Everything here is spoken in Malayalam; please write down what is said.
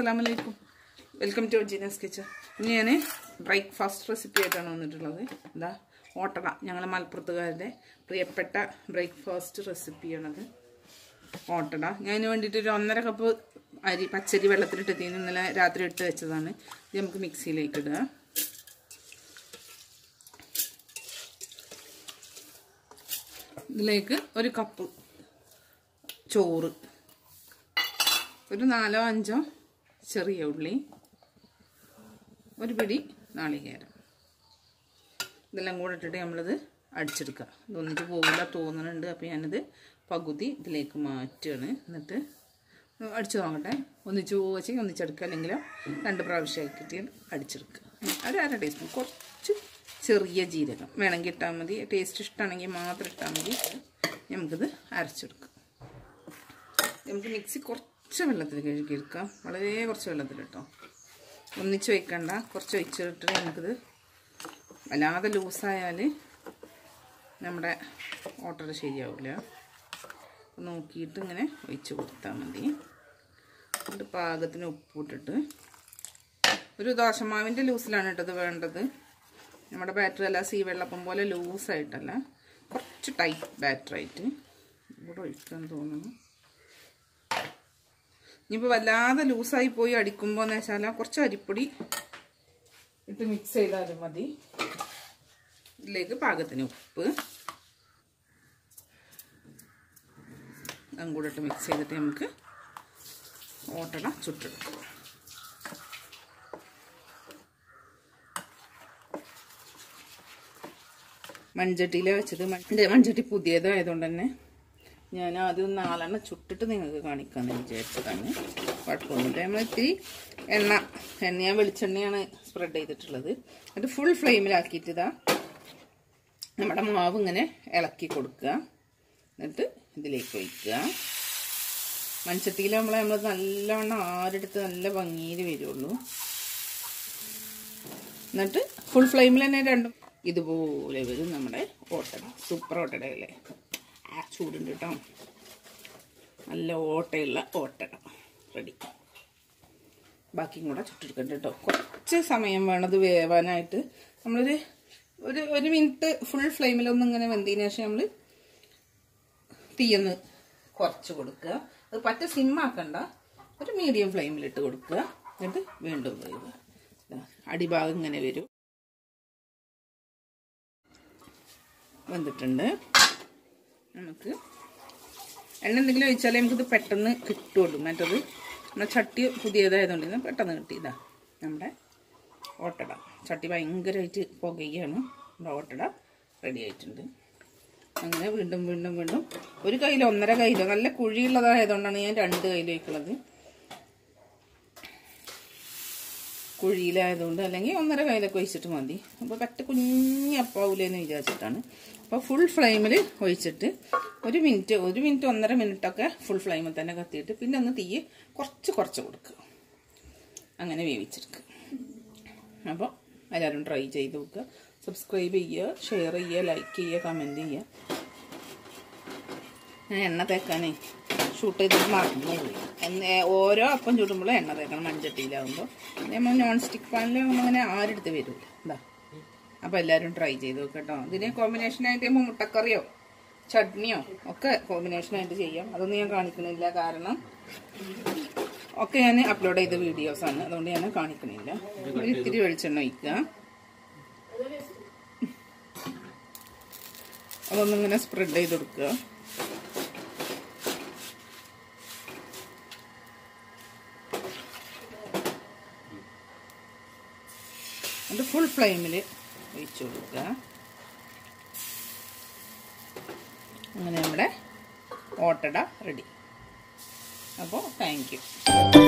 അസ്സലാമലൈക്കും വെൽക്കം ടു ജീനസ് കിച്ചൺ ഇന്ന് ഞാൻ ബ്രേക്ക്ഫാസ്റ്റ് റെസിപ്പി ആയിട്ടാണ് വന്നിട്ടുള്ളത് എന്താ ഓട്ടട ഞങ്ങൾ മലപ്പുറത്തുകാരുടെ പ്രിയപ്പെട്ട ബ്രേക്ക്ഫാസ്റ്റ് റെസിപ്പിയാണത് ഓട്ടട ഞാൻ അതിന് വേണ്ടിയിട്ട് ഒരു ഒന്നര കപ്പ് അരി പച്ചരി വെള്ളത്തിലിട്ട് ഇന്നലെ രാത്രി ഇട്ട് വെച്ചതാണ് ഇത് നമുക്ക് മിക്സിയിലേക്ക് ഇടുക ഇതിലേക്ക് ഒരു കപ്പ് ചോറ് ഒരു നാലോ അഞ്ചോ ചെറിയ ഉള്ളി ഒരു പിടി നാളികേരം ഇതെല്ലാം കൂടെ ഇട്ടിട്ട് നമ്മളിത് അടിച്ചെടുക്കുക ഇതൊന്നിച്ച് പോകില്ല തോന്നുന്നുണ്ട് അപ്പോൾ ഞാനിത് പകുതി ഇതിലേക്ക് മാറ്റുകയാണ് എന്നിട്ട് അടിച്ചു നോക്കട്ടെ ഒന്നിച്ച് പോവുക ഒന്നിച്ചെടുക്കുക അല്ലെങ്കിൽ രണ്ട് പ്രാവശ്യമാക്കിയിട്ട് അടിച്ചെടുക്കുക ഒരു അര ടീസ്പൂൺ കുറച്ച് ചെറിയ ജീരകം വേണമെങ്കിൽ ഇട്ടാൽ മതി ടേസ്റ്റ് ഇഷ്ടമാണെങ്കിൽ മാത്രം ഇട്ടാൽ മതി നമുക്കിത് അരച്ചെടുക്കാം നമുക്ക് മിക്സി കുറച്ച് വെള്ളത്തിൽ കഴുകിയെടുക്കാം വളരെ കുറച്ച് വെള്ളത്തിൽ കേട്ടോ ഒന്നിച്ച് വയ്ക്കണ്ട കുറച്ച് ഒഴിച്ചിട്ട് നമുക്കിത് വല്ലാതെ ലൂസായാൽ നമ്മുടെ ഓട്ടർ ശരിയാവില്ല നോക്കിയിട്ട് ഇങ്ങനെ ഒഴിച്ച് കൊടുത്താൽ മതി എന്നിട്ട് പാകത്തിന് ഉപ്പിട്ടിട്ട് ഒരു ദോശമാവിൻ്റെ ലൂസിലാണ് ഇട്ടത് വേണ്ടത് നമ്മുടെ ബാറ്ററി അല്ല സീ വെള്ളപ്പം പോലെ ലൂസായിട്ടല്ല കുറച്ച് ടൈറ്റ് ബാറ്ററായിട്ട് ഇവിടെ ഒഴിക്കാൻ തോന്നുന്നു ഇനിയിപ്പോൾ വല്ലാതെ ലൂസായി പോയി അടിക്കുമ്പോൾ എന്ന് വെച്ചാൽ കുറച്ച് അരിപ്പൊടി ഇട്ട് മിക്സ് ചെയ്താലും മതി ഇതിലേക്ക് പാകത്തിന് ഉപ്പ് അതും കൂടെ ഇട്ട് മിക്സ് ചെയ്തിട്ട് നമുക്ക് ഓട്ടട ചുട്ടെടുക്കാം മൺചട്ടിയിലെ വെച്ചത് മൺചട്ടി പുതിയതായതുകൊണ്ട് തന്നെ ഞാൻ ആദ്യം നാലെണ്ണം ചുട്ടിട്ട് നിങ്ങൾക്ക് കാണിക്കാമെന്ന് വിചാരിച്ചതാണ് കുഴപ്പമൊന്നുമില്ല നമ്മൾ ഇത്തിരി എണ്ണ എണ്ണ ഞാൻ വെളിച്ചെണ്ണയാണ് സ്പ്രെഡ് ചെയ്തിട്ടുള്ളത് എന്നിട്ട് ഫുൾ ഫ്ലെയിമിലാക്കിയിട്ട് ഇതാ നമ്മുടെ മാവ് ഇങ്ങനെ ഇളക്കി കൊടുക്കുക എന്നിട്ട് ഇതിലേക്ക് ഒഴിക്കുക മൺചട്ടിയിൽ നമ്മൾ നമ്മൾ നല്ലവണ്ണം ആരെടുത്ത് നല്ല ഭംഗിയിൽ വരുള്ളൂ എന്നിട്ട് ഫുൾ ഫ്ലെയിമിൽ തന്നെ രണ്ടും ഇതുപോലെ വരും നമ്മുടെ ഓട്ടട സൂപ്പർ ഓട്ടടയല്ലേ ആ ചൂടുണ്ട് കേട്ടോ നല്ല ഓട്ടയുള്ള ഓട്ടട റെഡി ബാക്കിയും കൂടെ ചുട്ടെടുക്കണ്ട കേട്ടോ കുറച്ച് സമയം വേണത് വേവാനായിട്ട് നമ്മളൊരു ഒരു ഒരു മിനിറ്റ് ഫുൾ ഫ്ലെയിമിലൊന്നും ഇങ്ങനെ വെന്തതിന് ശേഷം നമ്മൾ തീയൊന്ന് കുറച്ച് കൊടുക്കുക അത് പറ്റ സിമ്മാക്കണ്ട ഒരു മീഡിയം ഫ്ലെയിമിലിട്ട് കൊടുക്കുക എന്നിട്ട് വീണ്ടും വേവുക അടിഭാഗം ഇങ്ങനെ വരും വെന്തിട്ടുണ്ട് നമുക്ക് എണ്ണ എന്തെങ്കിലും ഒഴിച്ചാലേ നമുക്കിത് പെട്ടെന്ന് കിട്ടുള്ളൂ മറ്റത് നമ്മുടെ ചട്ടി പുതിയതായതുകൊണ്ട് ഇത് പെട്ടെന്ന് കിട്ടിയതാ നമ്മുടെ ഓട്ടട ചട്ടി ഭയങ്കരമായിട്ട് പുകയാണ് നമ്മുടെ ഓട്ടട റെഡി ആയിട്ടുണ്ട് അങ്ങനെ വീണ്ടും വീണ്ടും വീണ്ടും ഒരു കയ്യിലോ ഒന്നര കയ്യിലോ നല്ല കുഴിയുള്ളതായതുകൊണ്ടാണ് ഞാൻ രണ്ട് കയ്യിൽ വയ്ക്കുന്നത് കുഴിയിലായതുകൊണ്ട് അല്ലെങ്കിൽ ഒന്നര കയ്യിലൊക്കെ ഒഴിച്ചിട്ട് മതി അപ്പോൾ പറ്റ കുഞ്ഞപ്പാവൂലെന്ന് വിചാരിച്ചിട്ടാണ് അപ്പോൾ ഫുൾ ഫ്ലെയിമിൽ ഒഴിച്ചിട്ട് ഒരു മിനിറ്റ് ഒരു മിനിറ്റ് ഒന്നര മിനിറ്റൊക്കെ ഫുൾ ഫ്ലെയിമിൽ തന്നെ കത്തിയിട്ട് പിന്നെ ഒന്ന് തീ കുറച്ച് കുറച്ച് കൊടുക്കുക അങ്ങനെ വേവിച്ചെടുക്കുക അപ്പോൾ എല്ലാവരും ട്രൈ ചെയ്ത് നോക്കുക സബ്സ്ക്രൈബ് ചെയ്യുക ഷെയർ ചെയ്യുക ലൈക്ക് ചെയ്യുക കമൻറ്റ് ചെയ്യുക ഞാൻ എണ്ണ തേക്കാനേ ഷൂട്ട് ചെയ്തിട്ട് മറന്നു പോയി എന്ന് ഓരോ അപ്പം ചൂടുമ്പോഴും എണ്ണ തേക്കണം മൺചട്ടിയിലാവുമ്പോൾ നമ്മൾ നോൺ സ്റ്റിക്ക് പാനിലാവുമ്പോൾ അങ്ങനെ ആരെടുത്ത് വരില്ല എന്താ അപ്പോൾ എല്ലാവരും ട്രൈ ചെയ്ത് നോക്കട്ടോ ഇതിന് കോമ്പിനേഷനായിട്ട് ചെയ്യുമ്പോൾ മുട്ടക്കറിയോ ചട്നിയോ ഒക്കെ കോമ്പിനേഷനായിട്ട് ചെയ്യാം അതൊന്നും ഞാൻ കാണിക്കുന്നില്ല കാരണം ഒക്കെ ഞാൻ അപ്ലോഡ് ചെയ്ത വീഡിയോസാണ് അതുകൊണ്ട് ഞാൻ കാണിക്കുന്നില്ല ഒരു ഇത്തിരി വെളിച്ചെണ്ണ ഒഴിക്കുക അതൊന്നിങ്ങനെ സ്പ്രെഡ് ചെയ്ത് കൊടുക്കുക അത് ഫുൾ ഫ്ലെയിമിൽ ഒഴിച്ചു കൊടുക്കുക അങ്ങനെ നമ്മുടെ ഓട്ടട റെഡി അപ്പോൾ താങ്ക് യു